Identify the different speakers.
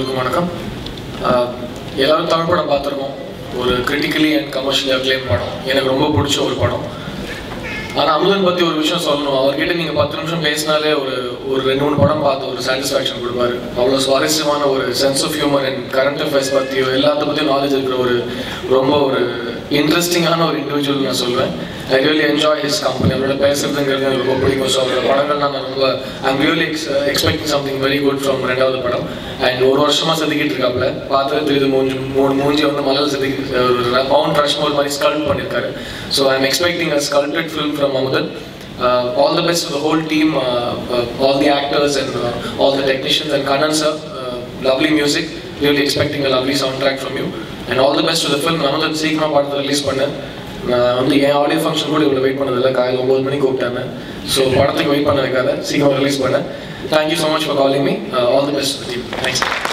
Speaker 1: எல்லோருக்கும் வணக்கம் ஆஹ் எல்லாரும் தமிழ் படம் பார்த்துருக்கோம் ஒரு கிரிட்டிக்கலி அண்ட் கமர்ஷியலி அக்ளைம் படம் எனக்கு ரொம்ப பிடிச்ச ஒரு படம் ஆனால் அமுதன் பற்றி ஒரு விஷயம் சொல்லணும் அவர்கிட்ட நீங்கள் பத்து நிமிஷம் பேசினாலே ஒரு ஒரு ரெண்டு மூணு படம் பார்த்து ஒரு சாட்டிஸ்ஃபேக்ஷன் கொடுப்பாரு அவ்வளோ சுவாரஸ்யமான ஒரு sense of humour and current affairs பற்றியோ எல்லாத்த பற்றியும் நாலேஜ் இருக்கிற ஒரு ரொம்ப ஒரு இன்ட்ரெஸ்டிங்கான ஒரு இண்டிவிஜுவல் நான் சொல்வேன் I really enjoy his company அவரோட பேசுறதுங்கிறது எனக்கு ரொம்ப பிடிக்கும் ஸோ அவரோட படங்கள் நான் ரொம்ப I'm really expecting something very good from ரெண்டாவது படம் அண்ட் ஒரு வருஷமா செதுக்கிட்டு இருக்காப்ல பார்த்தது தெரியுது மூஞ்சி மூணு மூஞ்சி வந்து மலர் செதுக்கி ஒரு மவுண்ட் ரஷ்மோர் மாதிரி ஸ்கல்ட் பண்ணியிருக்காரு so I am expecting a sculpted film from Amudhan Uh, all the best to the whole team, uh, uh, all the actors and uh, all the technicians and Kanan sir. Uh, lovely music. Really expecting a lovely soundtrack from you. And all the best to the film. Amudhan சீக்கிரமாக படத்தை release பண்ணேன் நான் வந்து என் audio function கூட இவ்வளோ wait பண்ணதில்லை காலையில் ஒம்பது மணிக்கு கூப்பிட்டாங்க ஸோ படத்துக்கு வெயிட் பண்ண வைக்காத சீக்கிரம் ரிலீஸ் பண்ணேன் thank you so much for calling me all the best team thanks